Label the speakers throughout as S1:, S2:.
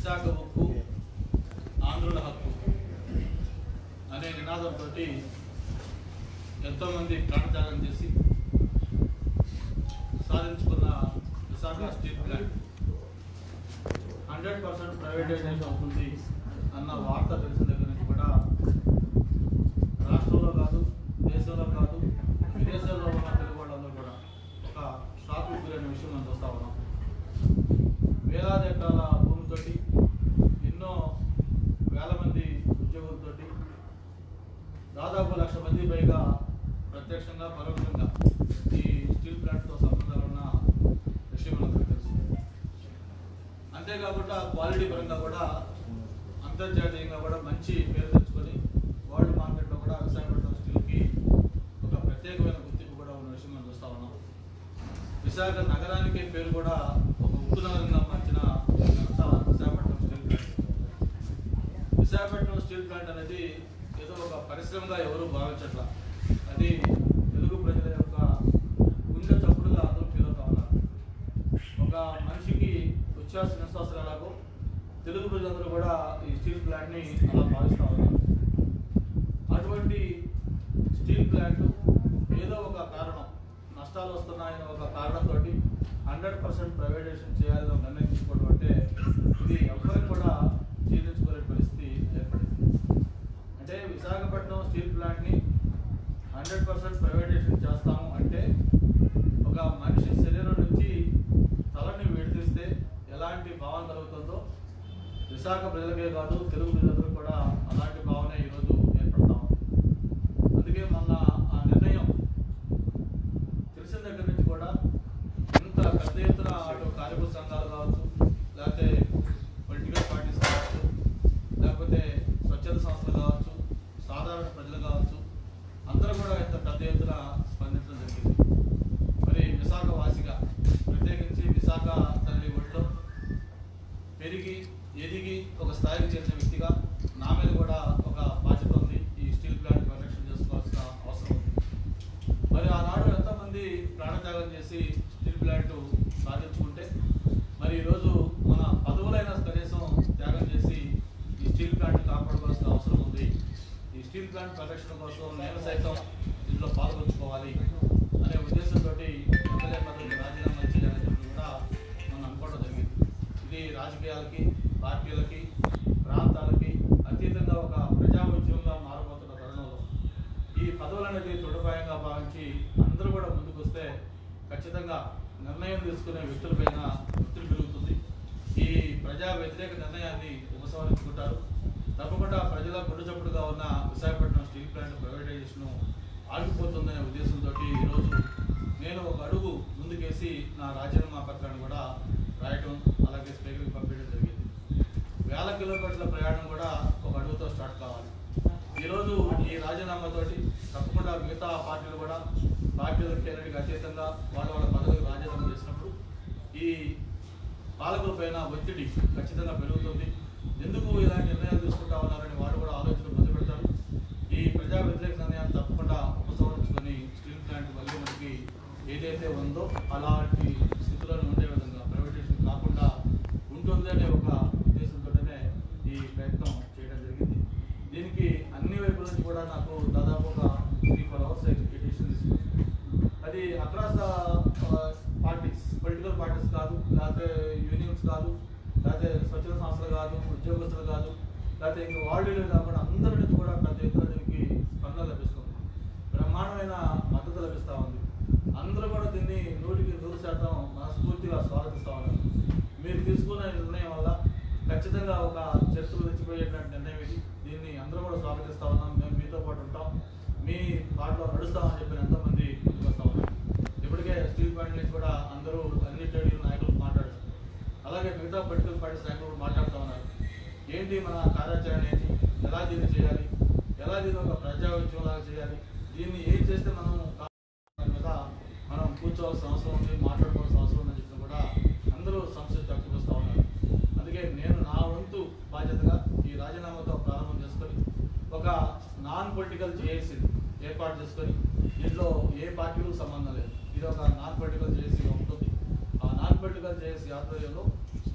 S1: విశాఖ ఉక్కు ఆంధ్రుల హక్కు అనే నినాదంతో ఎంతోమంది ప్రాణత్యాగం చేసి సాధించుకున్న Visakha steel plant hundred percent privatization అవుతుంది అన్న వార్త తెలిసిన దగ్గర నుంచి కూడా రాష్ట్రంలో కాదు దేశంలో కాదు విదేశాల్లో ఉన్న తెలుగు వాళ్ళందరూ కూడా ఒక షాక్ గురైన విషయం మనం చూస్తా ఉన్నాం వేలాది ఎకరాల భూమితోటి ఎన్నో వేల మంది ఉద్యోగులతోటి దాదాపు లక్ష మంది పైగా ప్రత్యక్షంగా పరోక్షంగా ఈ స్టీల్ ప్లాంట్తో సంబంధాలు ఉన్న విషయం మనకు తెలుసు అంతేకాకుండా క్వాలిటీ పరంగా కూడా అంతర్జాతీయంగా కూడా మంచి పేరు తెచ్చుకొని వరల్డ్ మార్కెట్లో కూడా విశాఖపట్నం స్టీల్కి ఒక ప్రత్యేకమైన గుర్తింపు కూడా ఉన్న విషయం మనం చూస్తా ఉన్నాం విశాఖ నగరానికి పేరు కూడా ఒక ఉక్కు నగరంగా మార్చిన ఘనత Visakhapatnam steel plant Visakhapatnam steel plant అనేది ఏదో ఒక పరిశ్రమగా ఎవరు భావించట్ల అది తెలుగు ప్రజల యొక్క గుండె చప్పుడుగా అందరూ ఫీల్ అవుతా ఉన్నారు ఒక మనిషికి ఉచ్ఛ్వాస నిశ్వాసాలు ఎలాగో తెలుగు ప్రజలందరూ కూడా ఈ స్టీల్ ప్లాంట్ని అలా భావిస్తూ ఉన్నారు అటువంటి స్టీల్ ప్లాంట్ ఏదో ఒక కారణం నష్టాలు వస్తున్నాయని ఒక కారణంతో హండ్రెడ్ పర్సెంట్ ప్రైవేటైజేషన్ చేయాలని ఒక నిర్ణయం తీసుకోవడం అంటే ఇది ఎవ్వరికి కూడా జీర్ణించుకోలేని పరిస్థితి ఏర్పడింది అంటే విశాఖపట్నం స్టీల్ ప్లాంట్ని హండ్రెడ్ పర్సెంట్ ప్రైవేటైజేషన్ చేస్తాము అంటే ఒక మనిషి శరీరం నుంచి తలని విడదీస్తే ఎలాంటి భావన కలుగుతుందో విశాఖ ప్రజలకే కాదు తెలుగు ప్రజలందరూ కూడా అలాంటి భావన ఈరోజు ఏర్పడతాం అందుకే మొన్న ఆ నిర్ణయం తెలిసిన దగ్గర నుంచి కూడా ఇంత పెద్ద ఎత్తున అటు కార్మిక సంఘాలు కావచ్చు లేకపోతే పొలిటికల్ పార్టీస్ కావచ్చు లేకపోతే స్వచ్ఛంద సంస్థలు కావచ్చు సాధారణ ప్రజలు కావచ్చు అందరూ కూడా ఇంత పెద్ద ఎత్తున స్పందించడం జరిగింది మరి విశాఖ వాసిగా ప్రత్యేకించి విశాఖ తల్లి ఒడిలో పెరిగి ఎదిగి ఒక స్థాయికి చెందిన వ్యక్తిగా నా మీద కూడా ఒక బాధ్యత ఉంది ఈ స్టీల్ ప్లాంట్ పరిరక్షణ చేసుకోవాల్సిన అవసరం ఉంది మరి ఆనాడు ఎంతోమంది ప్రాణత్యాగం చేసి స్టీల్ ప్లాంట్ సాధించుకుంటే మరి ఈరోజు మన పదవులైన కనీసం త్యాగం చేసి ఈ స్టీల్ ప్లాంట్ కాపాడుకోవాల్సిన అవసరం ఉంది ఈ స్టీల్ ప్లాంట్ పరిరక్షణ కోసం నేను సైతం ఇందులో పాల్గొంచుకోవాలి అనే ఉద్దేశంతో ఎమ్మెల్యే పదవికి రాజీనామా చేయాలని చెప్పి కూడా మనం అనుకోవడం జరిగింది ఇది రాజకీయాలకి పార్టీలకి ప్రాంతాలకి అతీతంగా ఒక ప్రజా ఉద్యమంగా మారబోతున్న తరుణంలో ఈ పదవులు అనేది తృఢపాయంగా భావించి అందరూ కూడా ముందుకు వస్తే ఖచ్చితంగా నిర్ణయం తీసుకునే వ్యక్తులపైన ఒత్తిడి పెరుగుతుంది ఈ ప్రజా వ్యతిరేక నిర్ణయాన్ని ఉపసంహరించుకుంటారు తప్పకుండా ప్రజల గుడ్డచప్పుడుగా ఉన్న విశాఖపట్నం స్టీల్ ప్లాంట్ ప్రైవేటైజేషన్ ఆగిపోతుందనే ఉద్దేశంతో ఈరోజు నేను ఒక అడుగు ముందుకేసి నా రాజీనామా పత్రాన్ని కూడా రాయటం అలాగే స్పీకర్కి పంపించడం జరిగింది వేల కిలోమీటర్ల ప్రయాణం కూడా ఒక అడుగుతో స్టార్ట్ కావాలి ఈరోజు ఈ రాజీనామాతోటి తప్పకుండా మిగతా పార్టీలు కూడా పార్టీల కేంద్రానికి అతీతంగా వాళ్ళ వాళ్ళ పదవులకు రాజీనామా చేసినప్పుడు ఈ పాలకుల పైన ఒత్తిడి ఖచ్చితంగా పెరుగుతుంది ఎందుకు ఇలాంటి నిర్ణయాలు తీసుకుంటా ఉన్నారని వారు కూడా ఆలోచన మొదలు పెడతారు ఈ ప్రజా వ్యతిరేక నిర్ణయాలు తప్పకుండా ఉపసంహరించుకొని స్టీల్ ప్లాంట్ మళ్ళీ మనకి ఏదైతే ఉందో అలాంటి స్థితిలో ఉండే విధంగా ప్రైవేటేషన్ కాకుండా ఉంటుంది అనే ఒక ఉద్దేశంతోనే ఈ ప్రయత్నం చేయడం జరిగింది దీనికి అన్ని వైపుల నుంచి కూడా నాకు దాదాపు ఒక త్రీ ఫోర్ అవర్స్ ఎడ్యుకేషన్ తీసుకుంది అది across the parties political parties కాదు లేకపోతే యూనియన్స్ కాదు లేకపోతే స్వచ్ఛంద సంస్థలు కాదు ఉద్యోగస్తులు కాదు లేకపోతే ఇంకా వాళ్ళు కాకుండా అందరి నుంచి కూడా పెద్ద ఎత్తున దీనికి స్పందన లభిస్తుంది బ్రహ్మాండమైన మద్దతు లభిస్తూ ఉంది అందరూ కూడా దీన్ని నూటికి నూరు శాతం మనస్ఫూర్తిగా స్వాగతిస్తూ ఉన్నారు మీరు తీసుకున్న నిర్ణయం వల్ల ఖచ్చితంగా ఒక చర్చలు తెచ్చిపోయేటువంటి నిర్ణయం ఇది దీన్ని అందరూ కూడా స్వాగతిస్తా ఉన్నాం మేము మీతో పాటు ఉంటాం మీ పాటలో నడుస్తామని చెప్పిన ఎంతోమంది ముందుకు వస్తా ఉన్నారు ఇప్పటికే స్టీల్ ప్లాంట్ నుంచి కూడా అందరూ అన్ని ట్రేడ్ యూనియన్ నాయకులు మాట్లాడారు అలాగే మిగతా పొలిటికల్ పార్టీస్ నాయకులు కూడా మాట్లాడుతూ ఉన్నారు ఏంటి మన కార్యాచరణ ఏంటి ఎలా దీన్ని చేయాలి ఎలా దీన్ని ఒక ప్రజా ఉద్యమంలాగా చేయాలి దీన్ని ఏం చేస్తే మనం దాని మీద మనం కూర్చోవాల్సిన అవసరం ఉంది మాట్లాడుకోవాల్సిన అవసరం ఉందని చెప్పి కూడా అందరూ సంస్థ వస్తూ ఉన్నారు అందుకే నేను నా వంతు బాధ్యతగా ఈ రాజీనామాతో ప్రారంభం చేసుకొని ఒక నాన్ పొలిటికల్ జేఏసీ ఏర్పాటు చేసుకొని దీంట్లో ఏ పార్టీలకు సంబంధం లేదు ఇది ఒక నాన్ పొలిటికల్ జేఏసీ ఉంటుంది ఆ నాన్ పొలిటికల్ జేఏసీ ఆధ్వర్యంలో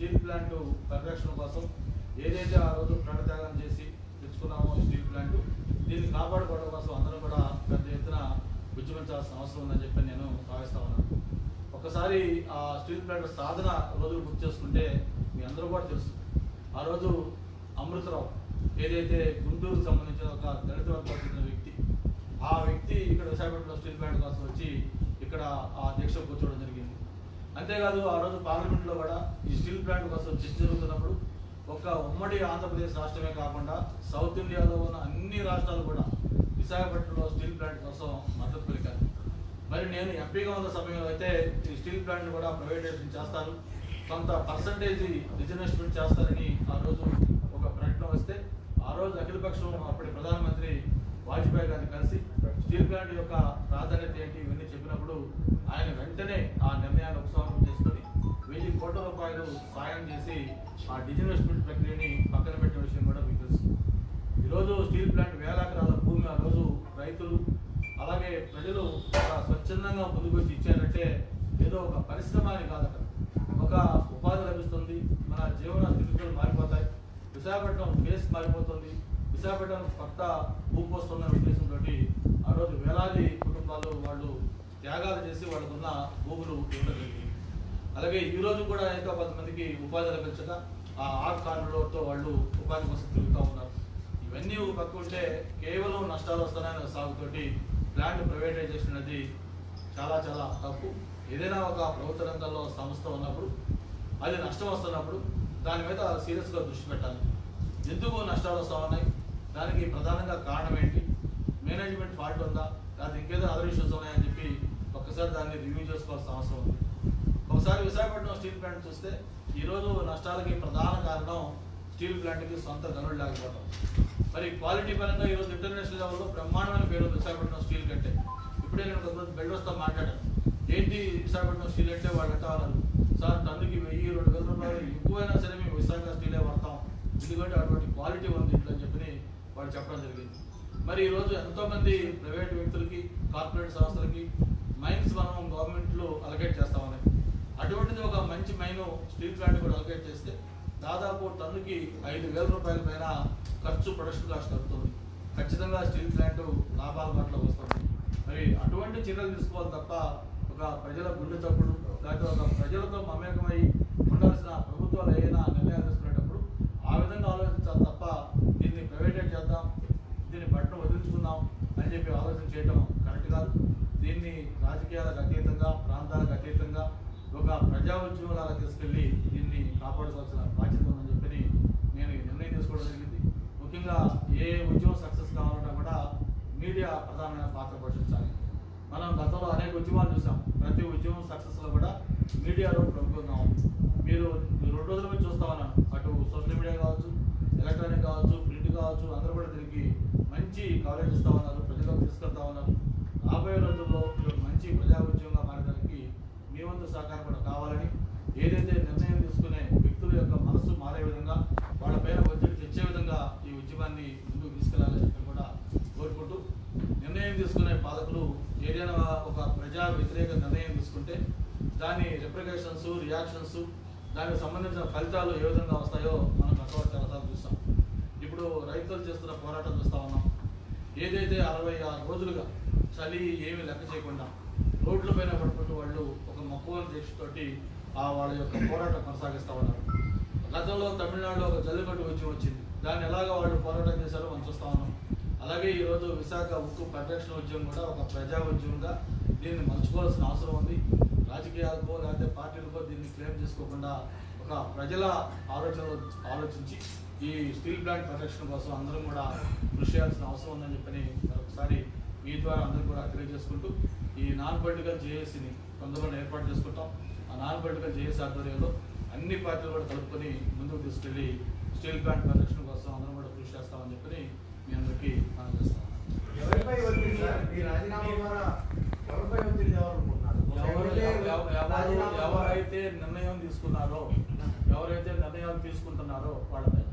S1: స్టీల్ ప్లాంట్ పరిరక్షణ కోసం ఏదైతే ఆ రోజు ప్రాణత్యాగం చేసి తెచ్చుకున్నామో ఈ స్టీల్ ప్లాంట్ దీన్ని కాపాడుకోవడం కోసం అందరం కూడా పెద్ద ఎత్తున ఉద్యమించాల్సిన అవసరం ఉందని చెప్పి నేను భావిస్తా ఉన్నాను ఒకసారి ఆ స్టీల్ ప్లాంట్ సాధన రోజులు గుర్తు చేసుకుంటే మీ అందరూ కూడా తెలుసు ఆ రోజు అమృతరావు ఏదైతే గుంటూరుకు సంబంధించిన ఒక దళిత వర్గానికి చెందిన వ్యక్తి ఆ వ్యక్తి ఇక్కడ విశాఖపట్నంలో స్టీల్ ప్లాంట్ కోసం వచ్చి ఇక్కడ ఆ దీక్ష కూర్చోవడం జరిగింది అంతేకాదు ఆ రోజు పార్లమెంట్లో కూడా ఈ స్టీల్ ప్లాంట్ కోసం చర్చ జరుగుతున్నప్పుడు ఒక ఉమ్మడి ఆంధ్రప్రదేశ్ రాష్ట్రమే కాకుండా సౌత్ ఇండియాలో ఉన్న అన్ని రాష్ట్రాలు కూడా విశాఖపట్నంలో స్టీల్ ప్లాంట్ కోసం మద్దతు పలికారు మరి నేను ఎంపీగా ఉన్న సమయంలో అయితే ఈ స్టీల్ ప్లాంట్ కూడా ప్రైవేటైజేషన్ చేస్తారు కొంత పర్సంటేజ్ రిజర్వేషన్ చేస్తారని ఆ రోజు ఒక ప్రకటన వస్తే ఆ రోజు అఖిలపక్షం అప్పటి ప్రధానమంత్రి వాజ్పేయి గారిని కలిసి స్టీల్ ప్లాంట్ యొక్క ప్రాధాన్యత ఏంటి ఇవన్నీ చెప్పినప్పుడు ఆయన వెంటనే ఆ నిర్ణయాన్ని ఉపసంహరణ చేసుకొని వెయ్యి కోట్ల రూపాయలు సాయం చేసి ఆ డిజిన్వెస్ట్మెంట్ ప్రక్రియని పక్కన పెట్టిన విషయం కూడా మీకు తెలుసు ఈరోజు స్టీల్ ప్లాంట్ వేల ఎకరాల భూమి ఆ రోజు రైతులు అలాగే ప్రజలు చాలా స్వచ్ఛందంగా ముందుకు వచ్చి ఇచ్చారంటే ఏదో ఒక పరిశ్రమ అని కాదట ఒక ఉపాధి లభిస్తుంది మన జీవన స్థితిగతులు మారిపోతాయి విశాఖపట్నం ఫేస్ మారిపోతుంది విశాఖపట్నం కొత్త ఊపు వస్తున్న ఉద్దేశంతో ఆ రోజు వేలాది కుటుంబాలు వాళ్ళు త్యాగాలు చేసి వాళ్ళకున్న భూములు ఇవ్వడం జరిగింది అలాగే ఈ రోజు కూడా ఇంకా కొంతమందికి ఉపాధి లభించక ఆ ఆర్ట్ కార్డులతో వాళ్ళు ఉపాధి కోసం తిరుగుతూ ఉన్నారు ఇవన్నీ ఒక పక్క ఉంటే కేవలం నష్టాలు వస్తున్నాయని సాగుతోటి ప్లాంట్ ప్రైవేటైజేషన్ అనేది చాలా చాలా తప్పు ఏదైనా ఒక ప్రభుత్వ రంగంలో సంస్థ ఉన్నప్పుడు అది నష్టం వస్తున్నప్పుడు దాని మీద సీరియస్గా దృష్టి పెట్టాలి ఎందుకు నష్టాలు వస్తూ ఉన్నాయి దానికి ప్రధానంగా కారణం ఏంటి మేనేజ్మెంట్ ఫాల్ట్ ఉందా లేదా ఇంకేదో అదర్ ఇష్యూస్ ఉన్నాయని చెప్పి ఒక్కసారి దాన్ని రివ్యూ చేసుకోవాల్సిన అవసరం ఉంది ఒకసారి విశాఖపట్నం స్టీల్ ప్లాంట్ చూస్తే ఈరోజు నష్టాలకి ప్రధాన కారణం స్టీల్ ప్లాంట్కి సొంత గనులు లేకపోవడం మరి క్వాలిటీ పరంగా ఈరోజు ఇంటర్నేషనల్ లెవెల్లో బ్రహ్మాండమైన పేరు ఉంది విశాఖపట్నం స్టీల్ కంటే ఇప్పుడే నేను కొంతమంది బిల్డర్స్తో మాట్లాడాను ఏంటి విశాఖపట్నం స్టీల్ అంటే వాళ్ళు అంటా ఉన్నారు సార్ టన్నుకి వెయ్యి రెండు వేల రూపాయలు ఎక్కువైనా సరే మేము విశాఖ స్టీలే వాడతాం ఎందుకంటే అటువంటి క్వాలిటీ ఉంది ఇట్లా అని చెప్పి వాళ్ళు చెప్పడం జరిగింది మరి ఈరోజు ఎంతోమంది ప్రైవేట్ వ్యక్తులకి కార్పొరేట్ సంస్థలకి మైన్స్ మనం గవర్నమెంట్లో అలకేట్ చేస్తా ఉన్నాయి అటువంటిది ఒక మంచి మైన్ స్టీల్ ప్లాంట్ కూడా అలకేట్ చేస్తే దాదాపు టన్నుకి ఐదు వేల రూపాయల పైన ఖర్చు ప్రొడక్షన్ కాస్ట్ అవుతుంది ఖచ్చితంగా స్టీల్ ప్లాంట్ లాభాల బాటలోకి వస్తుంది మరి అటువంటి చర్యలు తీసుకోవాలి తప్ప ఒక ప్రజల గుండె చప్పుడు లేకపోతే ఒక ప్రజలతో మమేకమై ఉండాల్సిన ప్రభుత్వాలు ఏదైనా నిర్ణయాలు తీసుకునేటప్పుడు ఆ విధంగా ఆలోచించాలి తప్ప దీన్ని ప్రైవేటైజ్ చేద్దాం దీన్ని బట్టను వదిలించుకుందాం అని చెప్పి ఆలోచన చేయడం కరెక్ట్ కాదు దీన్ని రాజకీయాలకు అతీతంగా ప్రాంతాలకు అతీతంగా ఒక ప్రజా ఉద్యమాలకు తీసుకెళ్లి దీన్ని కాపాడుకోవాల్సిన బాధ్యత ఉందని చెప్పి నేను ఈ నిర్ణయం తీసుకోవడం జరిగింది ముఖ్యంగా ఏ ఉద్యమం సక్సెస్ కావాలన్నా కూడా మీడియా ప్రధానమైన పాత్ర పోషించాలి మనం గతంలో అనేక ఉద్యమాలు చూసాం ప్రతి ఉద్యమం సక్సెస్లో కూడా మీడియా రోల్ ప్రముఖంగా ఉంది మీరు ఈ రెండు రోజుల నుంచి చూస్తా ఉన్నాను అటు సోషల్ మీడియా కావచ్చు ఎలక్ట్రానిక్ కావచ్చు ప్రింట్ కావచ్చు అందరూ కూడా దీనికి మంచి కవరేజ్ ఇస్తా ఉన్నారు ప్రజలకు తీసుకెళ్తా ఉన్నారు రాబోయే రోజుల్లో ఇది ఒక మంచి ప్రజా ఉద్యమంగా మారడానికి మీ వంతు సహకారం కూడా కావాలని ఏదైతే నిర్ణయం తీసుకునే వ్యక్తుల యొక్క మనసు మారే విధంగా వాళ్ళపైన ఒత్తిడి తెచ్చే విధంగా ఈ ఉద్యమాన్ని ముందుకు తీసుకెళ్లాలని చెప్పి కూడా కోరుకుంటూ నిర్ణయం తీసుకునే పాలకులు ఏదైనా ఒక ప్రజా వ్యతిరేక నిర్ణయం తీసుకుంటే దాని రిప్రికేషన్స్ రియాక్షన్స్ దానికి సంబంధించిన ఫలితాలు ఏ విధంగా వస్తాయో మనం గతంలో చాలాసార్లు చూస్తాం ఇప్పుడు రైతులు చేస్తున్న పోరాటం చూస్తా ఉన్నాం ఏదైతే అరవై ఆరు రోజులుగా చలి ఏమీ లెక్క చేయకుండా రోడ్ల పైన పడుకుంటూ వాళ్ళు ఒక మక్కువ దీక్షతోటి ఆ వాళ్ళ యొక్క పోరాటం కొనసాగిస్తా ఉన్నారు గతంలో తమిళనాడులో ఒక జల్లికట్టు ఉద్యమం వచ్చింది దాన్ని ఎలాగో వాళ్ళు పోరాటం చేశారో మనం చూస్తా ఉన్నాం అలాగే ఈరోజు విశాఖ ఉక్కు పరిరక్షణ ఉద్యమం కూడా ఒక ప్రజా ఉద్యమంగా దీన్ని మలుచుకోవాల్సిన అవసరం ఉంది రాజకీయాలకో లేకపోతే పార్టీలకో దీన్ని క్లెయిమ్ చేసుకోకుండా ఒక ప్రజల ఆలోచనలు ఆలోచించి ఈ స్టీల్ ప్లాంట్ పరిరక్షణ కోసం అందరం కూడా కృషి చేయాల్సిన అవసరం ఉందని చెప్పని మరొకసారి మీ ద్వారా అందరూ కూడా తెలియజేసుకుంటూ ఈ నాన్ పొలిటికల్ జేఏసీని తొందరలో ఏర్పాటు చేసుకుంటాం ఆ నాన్ పొలిటికల్ జేఏసీ ఆధ్వర్యంలో అన్ని పార్టీలు కూడా కలుపుకొని ముందుకు తీసుకెళ్ళి స్టీల్ ప్లాంట్ పరిరక్షణ కోసం అందరం కూడా కృషి చేస్తామని చెప్పని మీ అందరికీ మనం చేస్తాం
S2: ఎవరిపై ఒత్తిడి సార్ ఈ రాజీనామా ద్వారా ఎవరిపై ఒత్తిడి తేవాలనుకుంటున్నారు
S1: ఎవరు
S2: ఎమ్మెల్యే
S1: ఎవ- ఎవరు
S2: రాజీనామా ద్వారా-
S1: ఎవరైతే నిర్ణయం తీసుకున్నారో ఎవరైతే నిర్ణయాలు తీసుకుంటున్నారో వాళ్ళపై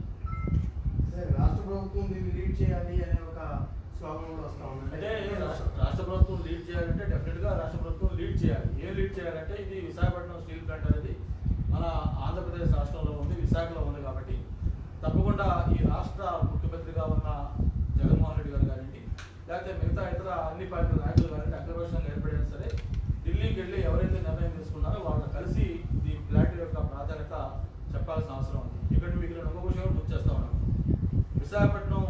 S2: సార్, రాష్ట్ర ప్రభుత్వం దీన్ని లీడ్ చేయాలి అనే ఒక స్లోగన్ కూడా వస్తా ఉంది
S1: అంటే రాష్ట్ర రాష్ట్ర ప్రభుత్వం లీడ్ చేయాలంటే డెఫినెట్ గా రాష్ట్ర ప్రభుత్వం లీడ్ చేయాలి ఏం లీడ్ చేయాలంటే ఇది విశాఖపట్నం స్టీల్ ప్లాంట్ అనేది మన ఆంధ్రప్రదేశ్ రాష్ట్రంలో విశాఖలో ఉంది కాబట్టి తప్పకుండా ఈ రాష్ట్ర ముఖ్యమంత్రిగా ఉన్న జగన్మోహన్ రెడ్డి గారు కానివ్వండి లేకపోతే మిగతా ఇతర అన్ని పార్టీల నాయకులు కానివ్వండి అగ్రపక్షంగా ఏర్పడినా సరే ఢిల్లీకి వెళ్ళి ఎవరైతే నిర్ణయం తీసుకున్నారో వాళ్ళని కలిసి ఈ ఫ్లాట్ యొక్క ప్రాధాన్యత చెప్పాల్సిన అవసరం ఉంది ఇక్కడ మీకు నేను ఒక విషయం గుర్తు చేస్తా ఉన్నాను విశాఖపట్నం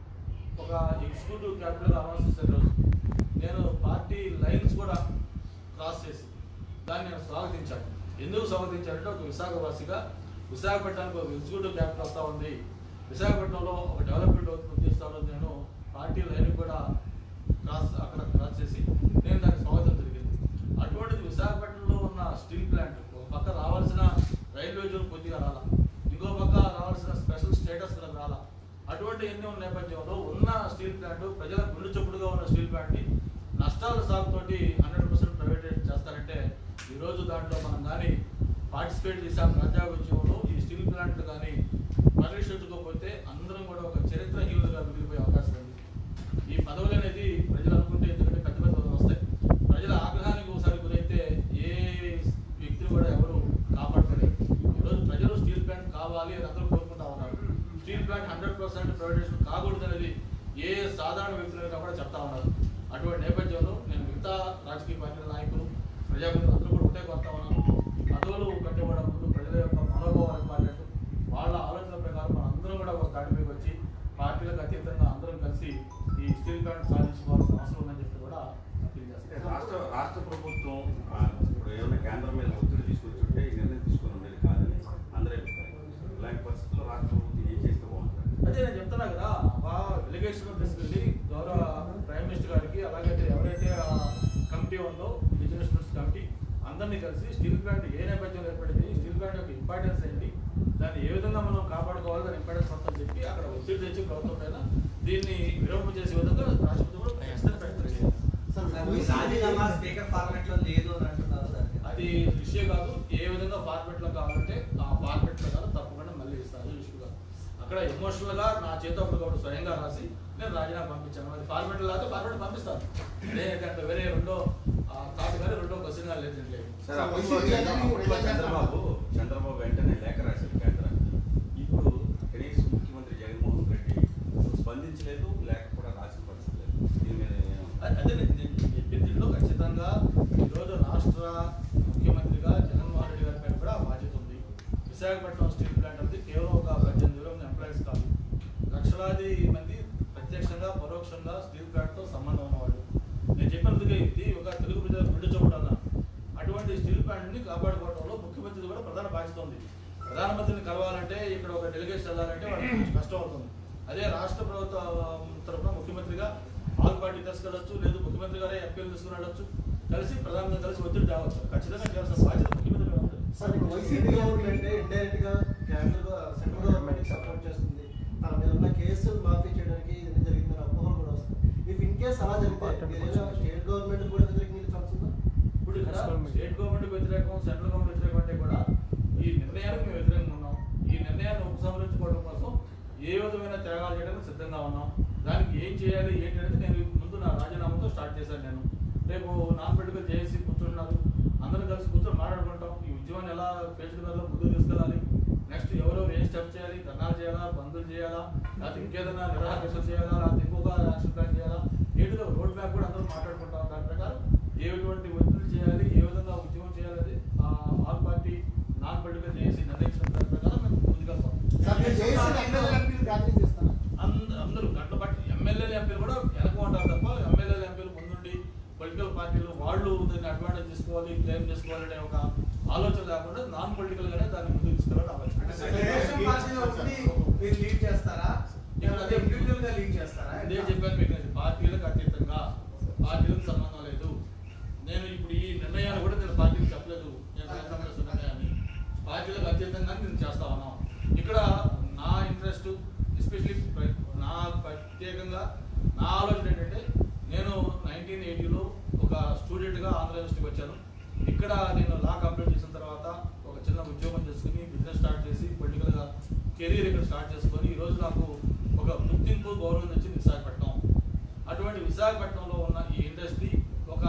S1: ఒక ఎగ్జిక్యూటివ్ క్యాపిటల్ అనౌన్స్ చేసిన రోజు నేను పార్టీ లైన్స్ కూడా క్రాస్ చేసి దాన్ని నేను స్వాగతించాను ఎందుకు స్వాగతించానంటే ఒక విశాఖవాసిగా విశాఖపట్నానికి ఒక ఎగ్జిక్యూటివ్ క్యాపిటల్ వస్తూ ఉంది విశాఖపట్నంలో ఒక డెవలప్మెంట్ అవుతుంది ఉద్దేశంతో నేను పార్టీ లైన్ కూడా క్రాస్ అక్కడ క్రాస్ చేసి నేను దాన్ని స్వాగతం జరిగింది అటువంటిది విశాఖపట్నంలో ఉన్న స్టీల్ ప్లాంట్ ఒక పక్క రావాల్సిన రైల్వే జోన్ కొద్దిగా రాలా ఇంకో పక్క రావాల్సిన స్పెషల్ స్టేటస్ కూడా రాలా అటువంటి ఎన్ని ఉన్న నేపథ్యంలో ఉన్న స్టీల్ ప్లాంట్ ప్రజల గుండె చొప్పుడుగా ఉన్న స్టీల్ ప్లాంట్ ని నష్టాల సాగుతోటి హండ్రెడ్ పర్సెంట్ ప్రైవేటైజ్ చేస్తారంటే ఈ రోజు దాంట్లో మనం కానీ పార్టిసిపేట్ చేసాం ప్రజా ఉద్యమంలో ఈ స్టీల్ ప్లాంట్ కానీ పరిరక్షించుకోకపోతే అందరం కూడా ఒక చరిత్రహీనులుగా మిగిలిపోయే అవకాశం ఉంది ఈ పదవులు అనేది ప్రజలు అనుకుంటే ఎందుకంటే పెద్ద పెద్ద పదవులు వస్తాయి ప్రజల ఆగ్రహానికి ఒకసారి గురైతే ఏ వ్యక్తిని కూడా ఎవరు కాపాడలేరు ఈరోజు ప్రజలు స్టీల్ ప్లాంట్ కావాలి అని అందరూ కోరుకుంటా ఉన్నారు steel plant hundred percent privatization కాకూడదు అనేది ఏ సాధారణ వ్యక్తులైనా కూడా చెప్తా ఉన్నారు అటువంటి నేపథ్యంలో నేను మిగతా రాజకీయ పార్టీల నాయకులు ప్రజాప్రతినిధులు అందరూ కూడా ఒకటే కోరుతా ఉన్నాను పదవులు కట్టబడే ముందు ప్రజల యొక్క మనోభావాలు ఇంపార్టెంట్ వాళ్ళ ఆలోచన ప్రకారం మన అందరం కూడా ఒక తాటిపైకి వచ్చి పార్టీలకు అతీతంగా అందరం కలిసి ఈ స్టీల్ ప్లాంట్ సాధించుకోవాల్సిన అవసరం ఉందని చెప్పి కూడా అప్పీల్
S3: అంటే
S1: చేస్తాను
S3: రాష్ట్ర రాష్ట్ర ప్రభుత్వం ఆ, ఇప్పుడు ఏమైనా కేంద్రం మీద ఒత్తిడి తీసుకొచ్చుంటే ఈ నిర్ణయం తీసుకొని ఉండేది కాదని అందరి అభిప్రాయం ఇలాంటి పరిస్థితుల్లో రాష్ట్ర ప్రభుత్వం ఏం చేస్తే బాగుంటుంది
S1: అదే నేను చెప్తున్నా కదా ఆ డెలిగేషన్ తీసుకెళ్ళి గౌరవ ప్రైమ్ మినిస్టర్ గారికి అలాగే ఎవరైతే ఆ కమిటీ ఉందో బిజినెస్ కమిటీ అందరినీ కలిసి స్టీల్ ప్లాంట్ ఏ నేపథ్యంలో ఏర్పడింది స్టీల్ ప్లాంట్ యొక్క ఇంపార్టెన్స్ ఏంటి దాన్ని ఏ విధంగా మనం కాపాడుకోవాలి దాని ఇంపార్టెన్స్ మొత్తం చెప్పి అక్కడ ఒత్తిడి తెచ్చి ప్రభుత్వం పైన దీన్ని విరమణ చేసే విధంగా రాష్ట్రపతి కూడా ఖచ్చితంగా ప్రయత్నం చేయాలి
S4: సార్, మీ రాజీనామా స్పీకర్ ఫార్మాట్ లో లేదు అని అంటున్నారు దానికి.
S1: అది ఇష్యూ కాదు ఏ విధంగా ఫార్మెట్ లో కావాలంటే ఆ ఫార్మెట్ లో కాదు తప్పకుండా మళ్ళీ ఇస్తాను ఇష్యూ కాదు అక్కడ ఎమోషనల్ గా నా చేతో అప్పుడు స్వయంగా రాసి నేను రాజీనామా పంపించాను అది ఫార్మెట్ లాగా ఫార్మెట్ పంపిస్తాను లేదంటే వేరే రెండో థాట్ కానీ రెండో క్వశ్చన్ కానీ లేదండి
S3: సార్ అప్పట్లో చంద్ర- అప్పట్లో చంద్రబాబు చంద్రబాబు వెంటనే లేఖ రాశారు కేంద్రానికి ఇప్పుడు కనీసం ముఖ్యమంత్రి జగన్మోహన్ రెడ్డి స్పందించలేదు లేఖ కూడా రాసిన పరిస్థితి లేదు దీని మీద ఏమంటారు?
S1: అదే నేను నేను చెప్పిన దీంట్లో ఖచ్చితంగా ఈరోజు రాష్ట్ర ముఖ్యమంత్రిగా జగన్మోహన్ రెడ్డి గారి పైన కూడా ఆ బాధ్యత ఉంది విశాఖపట్నం స్టీల్ ప్లాంట్ అనేది కేవలం ఒక పద్దెనిమిది వేల మంది ఎంప్లాయీస్ కాదు లక్షలాది మంది ప్రత్యక్షంగా పరోక్షంగా స్టీల్ ప్లాంట్తో సంబంధం ఉన్నవాళ్ళు నేను చెప్పినందుకే ఇది ఒక తెలుగు ప్రజల గుండె చప్పుడు అన్న అటువంటి స్టీల్ ప్లాంట్ని కాపాడుకోవడంలో ముఖ్యమంత్రి కూడా ప్రధాన బాధ్యత ఉంది ప్రధానమంత్రిని కలవాలంటే ఇక్కడ ఒక డెలిగేషన్ వెళ్ళాలంటే వాళ్ళకి కొంచెం కష్టం అవుతుంది అదే రాష్ట్ర ప్రభుత్వం తరఫున ముఖ్యమంత్రిగా ఆల్ పార్టీ తీసుకెళ్ళొచ్చు లేదు ముఖ్యమంత్రి గారే ఎంపీలు తీసుకుని వెళ్ళొచ్చు కలిసి ప్రధానంగా కలిసి ఒత్తిడి తేవచ్చు ఖచ్చితంగా చేయాల్సిన బాధ్యత ముఖ్యమంత్రి మీద ఉంది
S5: సార్ ఇప్పుడు వైసీపీ గవర్నమెంట్ ఇండైరెక్ట్ గా కేంద్ర సెంట్రల్ గవర్నమెంట్ సపోర్ట్ చేస్తుంది తన మీద ఉన్న కేసులు మాఫీ చేయడానికి ఇది జరిగిందని అపోహలు కూడా వస్తుంది ఇఫ్ ఇన్ కేస్ అలా జరిగితే మీరేదో స్టేట్ గవర్నమెంట్ కూడా వ్యతిరేకంగా నిలిచాల్సిందా
S1: ఇప్పుడు ఇక్కడ స్టేట్ గవర్నమెంట్ వ్యతిరేకం సెంట్రల్ గవర్నమెంట్ వ్యతిరేకం అంటే కూడా ఈ నిర్ణయానికి మేము వ్యతిరేకంగా ఉన్నాం ఈ నిర్ణయాన్ని ఉపసంహరించుకోవడం కోసం ఏ విధమైన త్యాగాలు చేయడానికి సిద్ధంగా ఉన్నాం దానికి ఏం చేయాలి ఏంటి అనేది నేను ముందు నా రాజీనామాతో స్టార్ట్ చేశాను నేను రేపు నాన్ పొలిటికల్ జేఏసీ కూర్చుంటున్నారు అందరం కలిసి కూర్చొని మాట్లాడుకుంటాం ఈ ఉద్యమాన్ని ఎలా ఫేస్ కలర్లో ముందుకు తీసుకెళ్ళాలి నెక్స్ట్ ఎవరెవరు ఏం స్టెప్ చేయాలి ధర్నాలు చేయాలా బంధులు చేయాలా లేకపోతే ఇంకేదైనా నిరాకరణ చేయాలా లేకపోతే ఇంకొక యాక్షన్ ప్లాన్ చేయాలా ఏంటిదో రోడ్ మ్యాప్ కూడా అందరూ మాట్లాడుకుంటాం దాని ప్రకారం ఏటువంటి ఒత్తిడి చేయాలి ఏ విధంగా ఉద్యమం చేయాలి ఆ ఆల్ పార్టీ నాన్ పొలిటికల్ చేసి నిర్ణయించిన దాని ప్రకారం మేము ముందుకెళ్తాం
S5: సార్ మీరు చేసిన ఎమ్మెల్యే ఎంపీలు క్యాన్సిల్ చేస్తారా
S1: అంద- అందరూ గంటల బట్టి ఎమ్మెల్యేలు ఎంపీలు కూడా వెనక ఉంటారు తప్ప ఎమ్మెల్యేలు ఎంపీలు ముందుండి పొలిటికల్ పార్టీలు వాళ్ళు దాన్ని అడ్వాంటేజ్ తీసుకోవాలి క్లెయిమ్ చేసుకోవాలి అనే ఒక ఆలోచన లేకుండా నాన్ పొలిటికల్ గానే దాన్ని ముందుకు తీసుకెళ్ళడం ఆలోచన
S2: తెలుగుదేశం పార్టీలో ఉండి మీరు లీడ్ చేస్తారా లేకపోతే ఇండివిజువల్ గా లీడ్ చేస్తారా
S1: నేను చెప్పాను మీకు నేను పార్టీలకు అతీతంగా పార్టీలకు సంబంధం లేదు నేను ఇప్పుడు ఈ నిర్ణయాలు కూడా నేను పార్టీకి చెప్పలేదు నేను ప్రయత్నం చేస్తున్న నిర్ణయాన్ని పార్టీలకు అతీతంగా నేను చేస్తా ఉన్నాం ఇక్కడ నా ఇంట్రెస్ట్ ఎస్పెషలీ నా ప్రత్యేకంగా నా ఆలోచన ఏంటంటే నేను నైన్టీన్ ఎయిటీలో ఒక స్టూడెంట్గా ఆంధ్ర యూనివర్సిటీకి వచ్చాను ఇక్కడ నేను లా కంప్లీట్ చేసిన తర్వాత ఒక చిన్న ఉద్యోగం చేసుకుని బిజినెస్ స్టార్ట్ చేసి పొలిటికల్గా కెరీర్ ఇక్కడ స్టార్ట్ చేసుకొని ఈరోజు నాకు ఒక గుర్తింపు గౌరవం వచ్చింది విశాఖపట్నం అటువంటి విశాఖపట్నంలో ఉన్న ఈ ఇండస్ట్రీ ఒక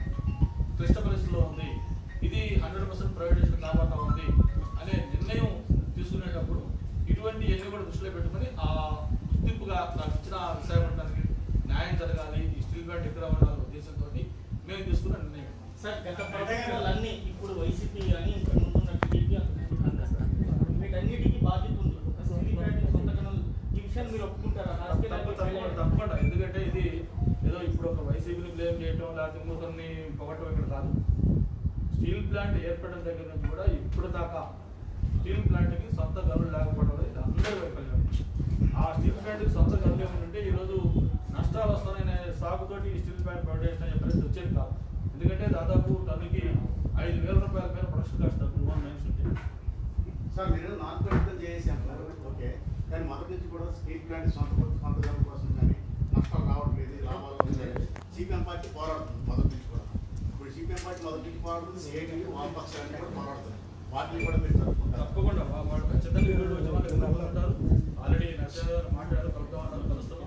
S1: క్లిష్ట పరిస్థితిలో ఉంది ఇది హండ్రెడ్ పర్సెంట్ ప్రైవేటైజేషన్ కాబోతా ఉంది అనే నిర్ణయం తీసుకునేటప్పుడు దృష్టిలో పెట్టుకొని ఆ గుర్తింపుగా నాకు ఇచ్చిన విశాఖపట్నానికి న్యాయం జరగాలి ఈ స్టీల్ ప్లాంట్ ఎక్కడ ఉండాలి ఉద్దేశంతో మేము తీసుకున్న నిర్ణయం
S6: సార్ గత ప్రభుత్వాలన్నీ ఇప్పుడు వైసీపీ అని ఇంకా ముందున్న టీడీపీ అనుకుంటున్నాను సార్ వీటన్నిటికీ బాధ్యత ఉంది ఒక స్టీల్ ప్లాంట్ సొంత గనులు ఈ విషయాన్ని మీరు ఒప్పుకుంటారా రాజకీయ
S1: తప్ప- తప్పకుండా
S6: నాయకులు
S1: తప్పకుండా ఎందుకంటే ఇది ఏదో ఇప్పుడు ఒక వైసీపీని బ్లేమ్ చేయటం లేకపోతే ఇంకొకరిని పొగట్టం ఇక్కడ కాదు స్టీల్ ప్లాంట్ ఏర్పడిన దగ్గర నుంచి కూడా ఇప్పుడు దాకా స్టీల్ ప్లాంట్కి సొంత గనులు లేకపోవడం అనేది అందరి వైఫల్యం ఆ స్టీల్ ప్లాంట్కి సొంత గనులు ఏమంటే ఈరోజు నష్టాలు వస్తున్నాయనే సాగుతోటి ఈ స్టీల్ ప్లాంట్ ప్రొడక్షన్ అయ్యే పరిస్థితి వచ్చేది కాదు ఎందుకంటే దాదాపు టన్నుకి ఐదు వేల రూపాయల పైన ప్రొడక్షన్ కాస్ట్ వన్ మైన్స్ ఉంటుంది
S7: సార్ మీరు నాన్ పొలిటికల్ చేసి అంటున్నారు ఓకే కానీ మొదటి నుంచి కూడా స్టేట్ ప్లాంట్ సొంత సొంత గనుల కోసం కానీ నష్టాలు రావట్లేదు లాభాలు వస్తున్నాయి సిపిఎం పార్టీ పోరాడుతుంది మొదటి నుంచి కూడా ఇప్పుడు సిపిఎం పార్టీ మొదటి నుంచి పోరాడుతుంది సిఐటి వామపక్షాన్ని కూడా పోరాడుతుంది వాటిని కూడా మీరు జరుపుకుంటారు
S1: తప్పకుండా వా- వాళ్ళు ఖచ్చితంగా ఈరోజు వచ్చి వాళ్ళు కలుపుకుంటారు ఆల్రెడీ నరసింహ గారు మాట్లాడారు కలుపుతా ఉన్నారు కలుస్తున్నాం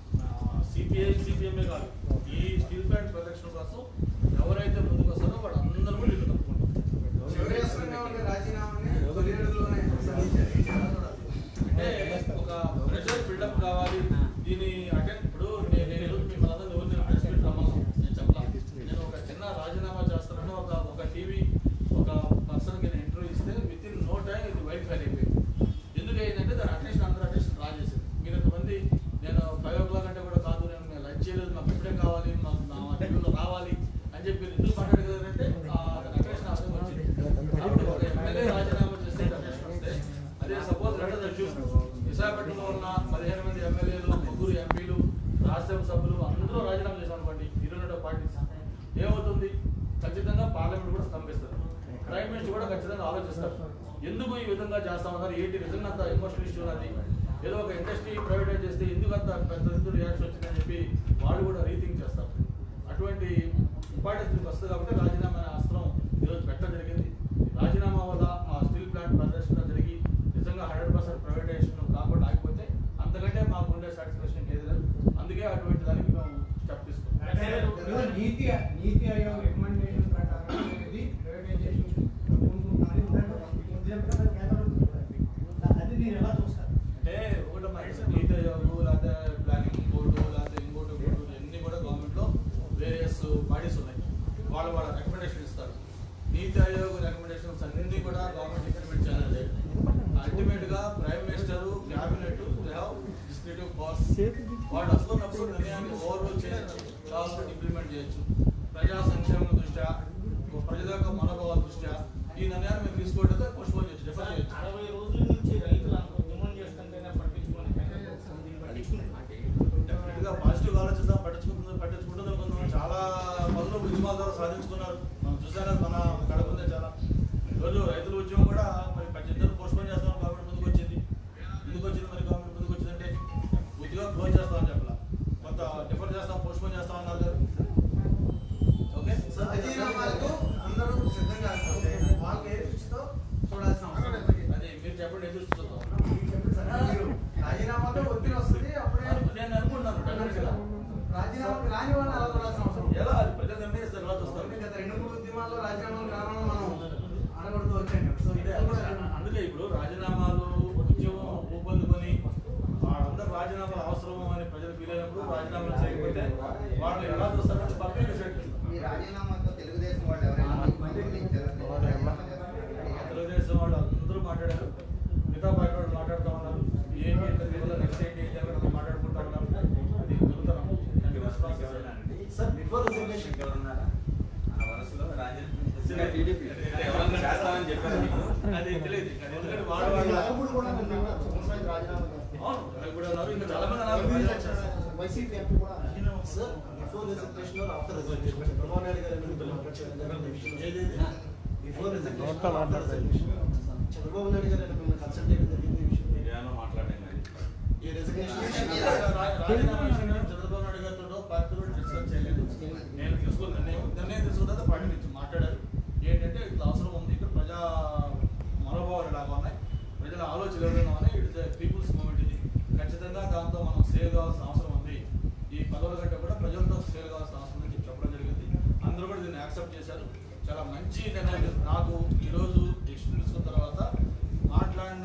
S1: సిపిఐ సిపిఎంఏ కాదు ఈ స్టీల్ ప్లాంట్ ప్రొటెక్షన్ కోసం ఎవరైతే ముందుకు వస్తారో వాళ్ళందరూ కూడా ఇల్లు కలుపుకుంటారు
S2: చివరిగా ఉండే రాజీనామాని తొలి అడుగులోనే సంధించారు ఇది ఎలా చూడాలి?
S1: అంటే ఒక ప్రెషర్ బిల్డప్ కావాలి దీని అటెండ్ ఇప్పుడు నేను నేను ఈరోజు మిమ్మల్ని అందరినీ ఎవరు నేను ప్రెస్ మీట్ రమ్మను నేను చెప్పలా నేను ఒక చిన్న రాజీనామా చేస్తానని ఒక ఒక టీవీ ఒక పర్సన్కి నేను ఇంటర్వ్యూ ఇస్తే విత్ ఇన్ నో టైం ఇది వైట్ ఫైల్ అయిపోయింది ఎందుకు అయిందంటే దాని అటెన్షన్ అందరూ అటెన్షన్ డ్రా చేసింది మీరు ఇంతమంది నేను ఫైవ్ ఓ క్లాక్ అంటే కూడా కాదు నేను మేము లంచ్ చేయలేదు మాకు ఇప్పుడే కావాలి మాకు నా టీవీలో రావాలి అని చెప్పి మీరు ఎందుకు మాట్లాడగలరంటే దాని అటెన్షన్ అర్థం వచ్చింది అప్పుడు ఒక ఎమ్మెల్యే రాజీనామా చేస్తే అటెన్షన్ వస్తే అదే సపోజ్ రెండో దర్శనం విశాఖపట్నంలో ఉన్న పదిహేను మంది ఎమ్మెల్యేలు ముగ్గురు ఎంపీలు రాజ్యసభ సభ్యులు అందరూ రాజీనామా చేశారు అనుకోండి ఇరవై పార్టీస్ ఏమవుతుంది ఖచ్చితంగా పార్లమెంట్ కూడా స్తంభిస్తారు ప్రైమ్ మినిస్టర్ కూడా ఖచ్చితంగా ఆలోచిస్తారు ఎందుకు ఈ విధంగా చేస్తామన్నారు ఏంటి నిజంగా అంత ఎమోషనల్ ఇష్యూ అది ఏదో ఒక ఇండస్ట్రీ ప్రైవేటైజ్ చేస్తే ఎందుకు అంత పెద్ద ఎత్తు రియాక్షన్ వచ్చిందని చెప్పి వాళ్ళు కూడా రీథింక్ చేస్తారు అటువంటి ఇంపార్టెన్స్ మీకు వస్తుంది కాబట్టి రాజీనామా అనే అస్త్రం ఈరోజు పెట్టడం జరిగింది రాజీనామా వల్ల ఆ స్టీల్ ప్లాంట్ ప్రదర్శన జరిగి నిజంగా హండ్రెడ్ పర్సెంట్ ప్రైవేటైజేషన్ కాకుండా ఆగిపోతే అంతకంటే మాకు ఉండే సాటిస్ఫాక్షన్ ఏది లేదు అందుకే అటువంటి దానికి మేము స్టెప్ తీసుకున్నాం
S8: నీతి నీతి ఆయోగ్ రికమెండేషన్ ప్రకారం ఇది ప్రైవేటైజేషన్
S5: అది మీరు ఎలా చూస్తారు
S1: అంటే ఒకటి మనకి నీతి ఆయోగ్ లేకపోతే ప్లానింగ్ బోర్డు లేకపోతే ఇంకోటి బోర్డు ఇవన్నీ కూడా గవర్నమెంట్ లో వేరియస్ బాడీస్ ఉన్నాయి వాళ్ళు వాళ్ళ రికమెండేషన్ ఇస్తారు నీతి ఆయోగ్ రికమెండేషన్స్ అన్ని కూడా గవర్నమెంట్ ఇంప్లిమెంట్ చేయాలి అల్టిమేట్ గా prime minister cabinet they have discretive powers వాళ్ళు వస్తున్నప్పుడు నిర్ణయాన్ని ఓవర్లోడ్ చేసి కావాల్సిన ఇంప్లిమెంట్ చేయొచ్చు ప్రజా సంక్షేమం దృష్ట్యా ప్రజల యొక్క మనోభావాల దృష్ట్యా ఈ నిర్ణయాన్ని మేము తీసుకోవడం పోస్ట్పోన్ చేయొచ్చు డిఫర్ చేయొచ్చు
S6: అరవై రోజుల నుంచి రైతులు అనుకో డిమాండ్ చేస్తుంటేనే పట్టించుకొని పట్టించుకుంటున్నారు
S1: డెఫినెట్ గా పాజిటివ్ ఆలోచిద్దాం పట్టించుకుంటుంది పట్టించుకుంటుంది కొంతమంది చాలా పనులు ఉద్యమాల ద్వారా సాధించుకున్నారు మనం చూసాం కదా మన కడపందే చాలా ఈరోజు రైతుల ఉద్యమం కూడా మరి పద్దెనిమిది పోస్ట్ పోన్ చేస్తాం గవర్నమెంట్ ముందుకు వచ్చింది ఎందుకు వచ్చింది మరి గవర్నమెంట్ ముందుకు వచ్చిందంటే పూర్తిగా క్లోజ్ చేస్తామని చెప్పాల కొంత డిఫర్ చేస్తాం పోస్ట్ పోన్ చేస్తాం అన్నారు కదా ఓకే
S2: రాజీనామాలకు అందరూ సిద్ధంగా కాకపోతే వాళ్ళు ఏ దృష్టితో చూడాల్సిన అవసరం లేదు.
S1: అది మీరు చెప్పండి ఎదురు చూద్దాం
S2: మీరు రాజీనామాతో ఒత్తిడి వస్తుంది అప్పుడే
S1: నేను అనుకుంటున్నాను definitely గా.
S2: రాజీనామాకు రాని వాళ్ళని అలా చూడాల్సిన అవసరం లేదు.
S1: ఎలా అది ప్రజలు నిర్ణయిస్తారు తర్వాత వస్తారు
S2: కాబట్టి గత రెండు మూడు ఉద్యమాల్లో రాజీనామాలు కారణం మనం అనగొడుతూ వచ్చాం కదా. సో
S1: ఇదే
S2: ఇప్పుడు కూడా
S1: అందుకే ఇప్పుడు రాజీనామాలు ఉద్యమం ఊపందుకొని వాళ్ళందరూ రాజీనామాలు అవసరం అని ప్రజలు ఫీల్ అయినప్పుడు రాజీనామాలు చేయకపోతే వాళ్ళు ఎలా చూస్తారంటే పక్కన డిసైడ్ చేస్తారు
S9: ఈ రాజీనామాతో తెలుగుదేశం వాళ్ళు ఎవరైనా మీకు సంబంధించారా? రాజీనామా చేస్తారా?
S1: తెలుగుదేశం వాళ్ళు అందరూ మాట్లాడారు మిగతా పార్టీ వాళ్ళు మాట్లాడుతూ ఉన్నారు ఏం చేస్తారు నెక్స్ట్ ఏంటి ఏంటి అని మాట్లాడుకుంటా ఉన్నారు అది జరుగుతున్నాం continuous process
S5: sir before reservation
S3: ఎవరున్నారా ఆ వరుసలో రాజేంద్ర చేస్తామని చెప్పారు మీకు
S1: అది తెలియదు అది ఎందుకంటే
S5: సార్,
S1: వాళ్ళు
S5: మీరు
S1: వాళ్ళు
S5: అప్పుడు కూడా మీరు విన్నారు, మున్సిపల్ రాజీనామా చేస్తారు.
S1: అవును వాళ్ళు కూడా ఉన్నారు ఇంకా చాలా మంది అన్నారు రాజీనామా చేస్తారు.
S5: వైసీపీ ఎంపీ కూడా sir before reservation or after reservation Chandrababu Naidu garu ఎందుకు మాట్లాడారు
S1: ఏది?
S5: Before reservation after reservation Chandrababu Naidu garu మిమ్మల్ని కన్సల్ట్ చేయడం జరిగింది ఈ విషయం
S3: మీరేమో మాట్లాడడం కానీ
S5: ఈ రిజర్వేషన్
S1: రా- రాజీనామా విషయంలో చంద్రబాబు నాయుడు గారితో పార్టీలో డిస్కస్ చేయలేదు నేను తీసుకున్న నిర్ణయం నిర్ణయం తీసుకున్న తర్వాత పార్టీ నుంచి మాట్లాడారు ఏంటంటే ఇట్లా అవసరం ఉంది ఇక్కడ ప్రజా మనోభావాలు ఎలాగా ఉన్నాయి ప్రజల ఆలోచనలు ఏమైనా ఉన్నాయి ఇట్ పీపుల్స్ మూమెంట్ ఇది ఖచ్చితంగా దాంతో మనం సేవ్ కావాల్సిన అవసరం ఉంది ఈ పదవుల కంటే కూడా ప్రజలతో సేవ్ కావాల్సిన అవసరం ఉందని చెప్పి చెప్పడం జరిగింది అందరూ కూడా దీన్ని యాక్సెప్ట్ చేశారు చాలా మంచి నిర్ణయం నాకు ఈరోజు డెసిషన్ తీసుకున్న తర్వాత మాట్లాడిన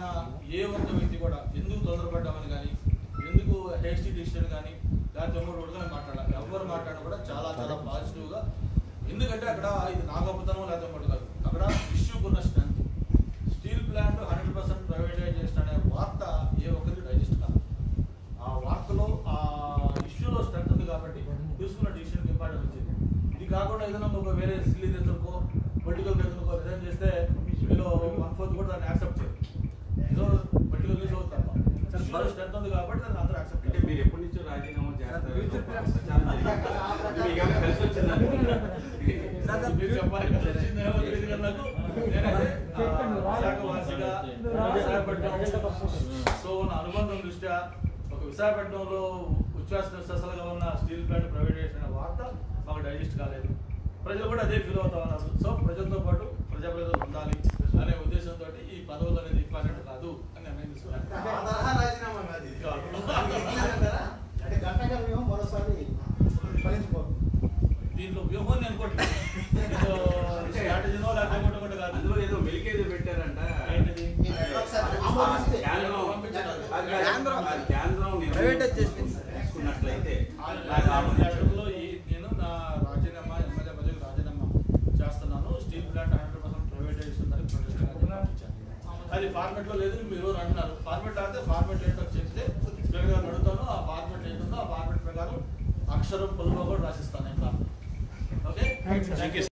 S1: ఏ ఒక్క వ్యక్తి కూడా ఎందుకు తొందరపడ్డామని కానీ ఎందుకు హేస్టీ డిసిషన్ కానీ లేకపోతే ఎవరు ఉడకని మాట్లాడాలి ఎవరు మాట్లాడినా కూడా చాలా చాలా పాజిటివ్గా ఎందుకంటే అక్కడ ఇది నా గొప్పతనం లేకపోతే ఇంకోటి కాదు అక్కడ ఇష్యూకి ఉన్న strength steel plant hundred percent privatization అనే వార్త ఏ ఒక్కరికి డైజెస్ట్ కాదు ఆ వార్తలో ఆ ఇష్యూలో స్ట్రెంత్ ఉంది కాబట్టి తీసుకున్న డిసిషన్కి ఇంపార్టెంట్ వచ్చింది ఇది కాకుండా ఏదైనా ఒక వేరే సిల్లీ రీజన్కో పొలిటికల్ రీజన్కో రిజైన్ చేస్తే మీలో వన్ ఫోర్త్ కూడా దాన్ని యాక్సెప్ట్ చేయరు ఏదో పొలిటికల్ రీజన్ అవుతారు ఇష్యూలో స్ట్రెంత్ ఉంది కాబట్టి దాన్ని అందరూ యాక్సెప్ట్
S3: అంటే మీరు ఎప్పటి నుంచో రాజీనామా చేస్తారు ప్రచారం జరిగింది. మీకు ఏమైనా కలిసి వచ్చిందా
S1: మీరు చెప్పాలి కదా, వచ్చిందేమో తెలియదు కదా నాకు. నేనైతే, ఆ, విశాఖ వాసిగా, విశాఖపట్నం సో ఉన్న అనుబంధం దృష్ట్యా ఒక విశాఖపట్నంలో ఉచ్ఛ్వాస నిశ్వాసాలుగా ఉన్న స్టీల్ ప్లాంట్ ప్రైవేటైజేషన్ అనే వార్త మాకు డైజెస్ట్ కాలేదు ప్రజలు కూడా అదే ఫీల్ అవుతా ఉన్నారు సో ప్రజలతో పాటు ప్రజాప్రతినిధులు ఉండాలి అనే ఉద్దేశంతో ఈ పదవులు అనేది ఇంపార్టెంట్ కాదు అని నిర్ణయం తీసుకున్నాను
S2: ఆ తరహా రాజీనామా కాదు ఇది.
S5: అంటే గంట గారి వ్యూహం మరోసారి ఫలించుకోవాలి
S1: దీంట్లో వ్యూహం నేను అనుకోవట్లేదు దీంట్లో స్ట్రాటజీనో లేకపోతే ఇంకోటి ఒకటి కాదు
S3: అందులో ఏదో మెలికేది పెట్టారంట
S1: ఏంటిది
S9: ఈ నెట్వర్క్ సర్వీస్
S5: ఆమోదిస్తే.
S3: కేంద్రం అది కాదు,
S9: కేంద్రం-
S3: అది కేంద్రం నిర్ణయం
S9: ప్రైవేటైజ్ చేసింది.
S3: తీసుకున్నట్లయితే
S1: ఆ
S3: నాకు ఆమోదించారు.
S1: లెటర్లో ఈ నేను నా రాజీనామా ఎమ్మెల్యే పదవికి రాజీనామా చేస్తున్నాను steel plant hundred percent privatization దానికి ప్రొటెస్ట్ అని పంపించాను అది ఫార్మెట్ లో లేదు మీరు ఎవరు అంటున్నారు ఫార్మెట్ అయితే ఫార్మెట్ ఏంటో చెప్తే స్పీకర్ గారిని అడుగుతాను ఆ ఫార్మెట్ ఏంటుందో ఆ ఫార్మెట్ ప్రకారం అక్షరం పొలుగా కూడా రాసిస్తాను నేను ఓకే
S8: Thank you.